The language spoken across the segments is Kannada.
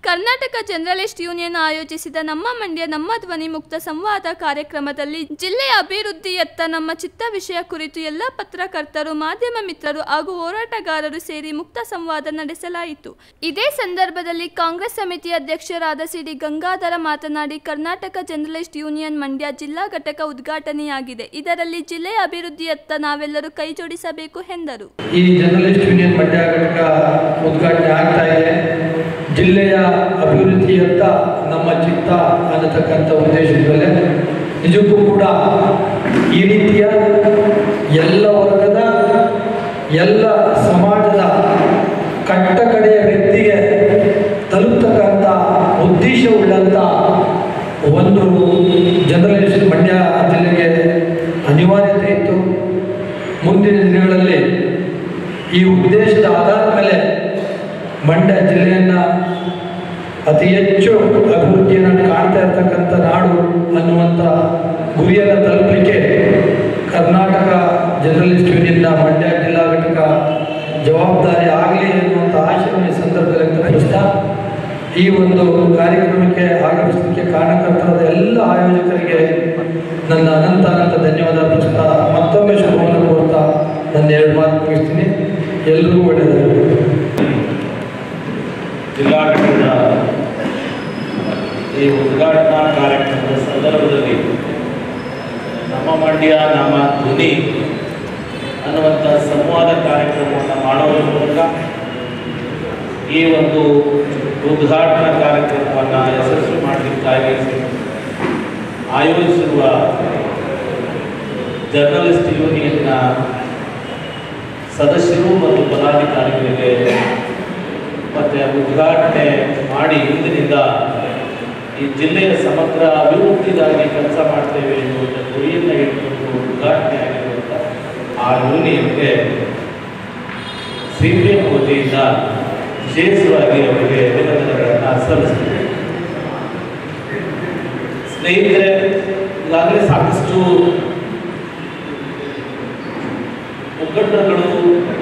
ಕರ್ನಾಟಕ ಜರ್ನಲಿಸ್ಟ್ ಯೂನಿಯನ್ ಆಯೋಜಿಸಿದ ನಮ್ಮ ಮಂಡ್ಯ ನಮ್ಮ ಧ್ವನಿ ಮುಕ್ತ ಸಂವಾದ ಕಾರ್ಯಕ್ರಮದಲ್ಲಿ ಜಿಲ್ಲೆಯ ಅಭಿವೃದ್ಧಿಯತ್ತ ನಮ್ಮ ಚಿತ್ತ ವಿಷಯ ಕುರಿತು ಎಲ್ಲ ಪತ್ರಕರ್ತರು ಮಾಧ್ಯಮ ಮಿತ್ರರು ಹಾಗೂ ಹೋರಾಟಗಾರರು ಸೇರಿ ಮುಕ್ತ ಸಂವಾದ ನಡೆಸಲಾಯಿತು ಇದೇ ಸಂದರ್ಭದಲ್ಲಿ ಕಾಂಗ್ರೆಸ್ ಸಮಿತಿ ಅಧ್ಯಕ್ಷರಾದ ಸಿಡಿ ಗಂಗಾಧರ ಮಾತನಾಡಿ ಕರ್ನಾಟಕ ಜರ್ನಲಿಸ್ಟ್ ಯೂನಿಯನ್ ಮಂಡ್ಯ ಜಿಲ್ಲಾ ಘಟಕ ಉದ್ಘಾಟನೆಯಾಗಿದೆ ಇದರಲ್ಲಿ ಜಿಲ್ಲೆಯ ಅಭಿವೃದ್ಧಿಯತ್ತ ನಾವೆಲ್ಲರೂ ಕೈ ಜೋಡಿಸಬೇಕು ಎಂದರು ಈ ಜರ್ನಲಿಸ್ಟ್ ಯೂನಿಯನ್ ಮಂಡ್ಯ ಘಟಕ ಉದ್ಘಾಟನೆ ಆಗ್ತಾ ಇದೆ ಜಿಲ್ಲೆಯ ಅಭಿವೃದ್ಧಿಯತ್ತ ನಮ್ಮ ಚಿತ್ತ ಅನ್ನತಕ್ಕಂಥ ಉದ್ದೇಶದಲ್ಲೇ ನಿಜಕ್ಕೂ ಕೂಡ ಈ ರೀತಿಯ ಎಲ್ಲ ವರ್ಗದ ಎಲ್ಲ ಸಮಾಜದ ಕಟ್ಟ ಕಡೆಯ ವ್ಯಕ್ತಿಗೆ ತಲುಪ್ತಕ್ಕಂಥ ಉದ್ದೇಶವುಳ್ಳಂಥ ಒಂದು ಜರ್ನಲಿಸ್ಟ್ ಮಂಡ್ಯ ಜಿಲ್ಲೆಗೆ ಅನಿವಾರ್ಯತೆ ಇತ್ತು ಮುಂದಿನ ದಿನಗಳಲ್ಲಿ ಈ ಉದ್ದೇಶದ ಆಧಾರದ ಮೇಲೆ ಮಂಡ್ಯ ಜಿಲ್ಲೆಯನ್ನು ಅತಿ ಹೆಚ್ಚು ಅಭಿವೃದ್ಧಿಯನ್ನು ಕಾಣ್ತಾ ಇರ್ತಕ್ಕಂಥ ನಾಡು ಅನ್ನುವಂಥ ಗುರಿಯನ್ನು ತಲುಪಲಿಕ್ಕೆ ಕರ್ನಾಟಕ ಜರ್ನಲಿಸ್ಟ್ ಯೂನಿಯನ್ನ ಮಂಡ್ಯ ಜಿಲ್ಲಾ ಘಟಕ ಜವಾಬ್ದಾರಿ ಆಗಲಿ ಅನ್ನುವಂಥ ಆಶಯವನ್ನು ಈ ಸಂದರ್ಭದಲ್ಲಿ ವ್ಯಕ್ತಪಡಿಸ್ತಾ ಈ ಒಂದು ಕಾರ್ಯಕ್ರಮಕ್ಕೆ ಆಗಮಿಸಲಿಕ್ಕೆ ಕಾರಣಕರ್ತರಾದ ಎಲ್ಲ ಆಯೋಜಕರಿಗೆ ನನ್ನ ಅನಂತ ಅನಂತ ಧನ್ಯವಾದ ಅರ್ಪಿಸ್ತಾ ಮತ್ತೊಮ್ಮೆ ಶುಭವನ್ನು ಕೋರ್ತಾ ನನ್ನ ಎರಡು ಮಾತು ಮುಗಿಸ್ತೀನಿ ಎಲ್ರಿಗೂ ಒಳ್ಳೆಯದಾಗಲಿ ಜಿಲ್ಲಾ ಘಟಕದ ಈ ಉದ್ಘಾಟನಾ ಕಾರ್ಯಕ್ರಮದ ಸಂದರ್ಭದಲ್ಲಿ ನಮ್ಮ ಮಂಡ್ಯ ನಮ್ಮ ಧ್ವನಿ ಅನ್ನುವಂಥ ಸಂವಾದ ಕಾರ್ಯಕ್ರಮವನ್ನು ಮಾಡೋದ್ರ ಮೂಲಕ ಈ ಒಂದು ಉದ್ಘಾಟನಾ ಕಾರ್ಯಕ್ರಮವನ್ನು ಯಶಸ್ವಿ ಮಾಡಲಿಕ್ಕಾಗಿ ಆಯೋಜಿಸಿರುವ ಜರ್ನಲಿಸ್ಟ್ ಯೂನಿಯನ್ನ ಸದಸ್ಯರು ಮತ್ತು ಪದಾಧಿಕಾರಿಗಳಿಗೆ ಮತ್ತು ಉದ್ಘಾಟನೆ ಮಾಡಿ ಇಂದಿನಿಂದ ಈ ಜಿಲ್ಲೆಯ ಸಮಗ್ರ ಅಭಿವೃದ್ಧಿಗಾಗಿ ಕೆಲಸ ಮಾಡ್ತೇವೆ ಎನ್ನುವಂಥ ಗುರಿಯನ್ನು ಇಟ್ಕೊಂಡು ಉದ್ಘಾಟನೆ ಆಗಿರುವಂಥ ಆ ಯೂನಿಯನ್ಗೆ ಸಿ ಪಿ ಎಂ ವತಿಯಿಂದ ವಿಶೇಷವಾಗಿ ಅವರಿಗೆ ಅಭಿನಂದನೆಗಳನ್ನು ಸಲ್ಲಿಸ್ತೀವಿ ಸ್ನೇಹಿತರೆ ಈಗಾಗಲೇ ಸಾಕಷ್ಟು ಮುಖಂಡರುಗಳು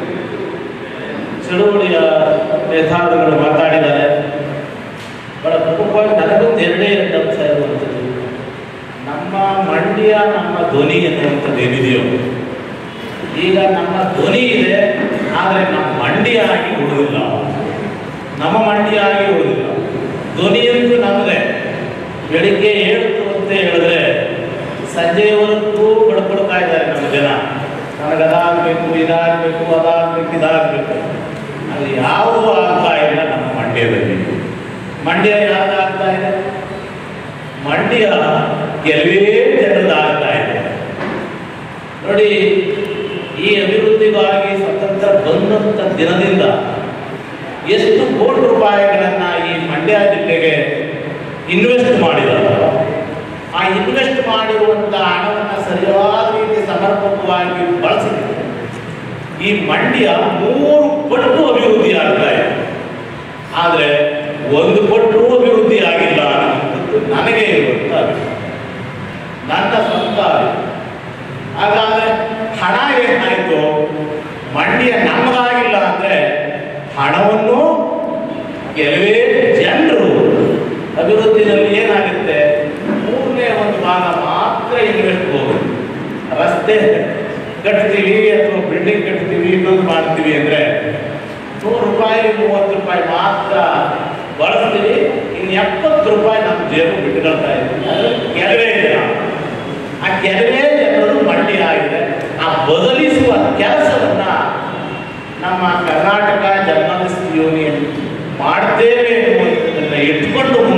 ಚಳುವಳಿಯ ನೇತಾರರುಗಳು ಮಾತಾಡಿದ್ದಾರೆ ಬಹಳ ಪ್ರಮುಖವಾಗಿ ನನಗೊಂದು ಎರಡೇ ಎರಡು ಅಂಶ ಇರುವಂಥದ್ದು ನಮ್ಮ ಮಂಡ್ಯ ನಮ್ಮ ಧ್ವನಿ ಎನ್ನುವಂಥದ್ದು ಏನಿದೆಯೋ ಈಗ ನಮ್ಮ ಧ್ವನಿ ಇದೆ ಆದರೆ ನಮ್ಮ ಮಂಡ್ಯ ಆಗಿ ಉಳಿದಿಲ್ಲ ನಮ್ಮ ಮಂಡ್ಯ ಆಗಿ ಉಳಿದಿಲ್ಲ ಧ್ವನಿಯಂತೂ ನಮ್ಮದೇ ಬೆಳಿಗ್ಗೆ ಏಳುತ್ತು ಅಂತ ಹೇಳಿದ್ರೆ ಸಂಜೆಯವರೆಗೂ ಬಡ್ಕೊಡ್ತಾ ಇದ್ದಾರೆ ನಮ್ಮ ಜನ ನನಗೆ ಅದಾಗಬೇಕು ಇದಾಗಬೇಕು ಅದಾಗಬೇಕು ಇದಾಗಬೇಕು ಅಲ್ಲಿ ಯಾವುದೂ ಆಗ್ತಾ ಇಲ್ಲ ನಮ್ಮ ಮಂಡ್ಯದಲ್ಲಿ ಮಂಡ್ಯ ಯಾವ್ದಾಗ್ತಾ ಇದೆ ಮಂಡ್ಯ ಕೆಲವೇ ಜನರದಾಗ್ತಾ ಇದೆ ನೋಡಿ ಈ ಅಭಿವೃದ್ಧಿಗಾಗಿ ಸ್ವತಂತ್ರ ಬಂದಂಥ ದಿನದಿಂದ ಎಷ್ಟು ಕೋಟಿ ರೂಪಾಯಿಗಳನ್ನು ಈ ಮಂಡ್ಯ ಜಿಲ್ಲೆಗೆ ಇನ್ವೆಸ್ಟ್ ಮಾಡಿದಾರೋ ಆ ಇನ್ವೆಸ್ಟ್ ಮಾಡಿರುವಂಥ ಹಣವನ್ನು ಸರಿಯಾದ ರೀತಿ ಸಮರ್ಪಕವಾಗಿ ಬಳಸಿದೆ ಈ ಮಂಡ್ಯ ಮೂರು ಪಟ್ಟು ಅಭಿವೃದ್ಧಿ ಆಗ್ತಾ ಇದೆ ಆದರೆ ಒಂದು ಪಟ್ಟು ಅಭಿವೃದ್ಧಿ ಆಗಿಲ್ಲ ಅನ್ನೋದು ನನಗೆ ಇರುವಂಥ ಅಭಿಪ್ರಾಯ ನನ್ನ ಸ್ವಂತ ಅಭಿಪ್ರಾಯ ಹಾಗಾದ್ರೆ ಹಣ ಏನಾಯಿತು ಮಂಡ್ಯ ನಮ್ಮದಾಗಿಲ್ಲ ಅಂದರೆ ಹಣವನ್ನು ಕೆಲವೇ ಜನರು ಅಭಿವೃದ್ಧಿನಲ್ಲಿ ಏನಾಗುತ್ತೆ ಮೂರನೇ ಒಂದು ಭಾಗ ಮಾತ್ರ ಇನ್ವೆಸ್ಟ್ ಹೋಗುತ್ತೆ ರಸ್ತೆ ಕಟ್ತೀವಿ ಅಥವಾ ಬಿಲ್ಡಿಂಗ್ ಕಟ್ತೀವಿ ಇನ್ನೊಂದು ಮಾಡ್ತೀವಿ ಅಂದರೆ ನೂರು ರೂಪಾಯಿ ಮೂವತ್ತು ರೂಪಾಯಿ ಮಾತ್ರ ಬಳಸ್ತೀವಿ ಇನ್ನು ಎಪ್ಪತ್ತು ರೂಪಾಯಿ ನಮ್ಮ ಜೇಬು ಬಿಟ್ಕೊಳ್ತಾ ಇದ್ದೀವಿ ಅದು ಕೆಲವೇ ಜನ ಆ ಕೆಲವೇ ಜನರು ಮಂಡಿ ಆಗಿದೆ ಆ ಬದಲಿಸುವ ಕೆಲಸವನ್ನ ನಮ್ಮ ಕರ್ನಾಟಕ ಜರ್ನಲಿಸ್ಟ್ ಯೂನಿಯನ್ ಮಾಡ್ತೇವೆ ಎನ್ನುವಂಥದ್ದನ್ನು ಇಟ್ಕೊಂಡು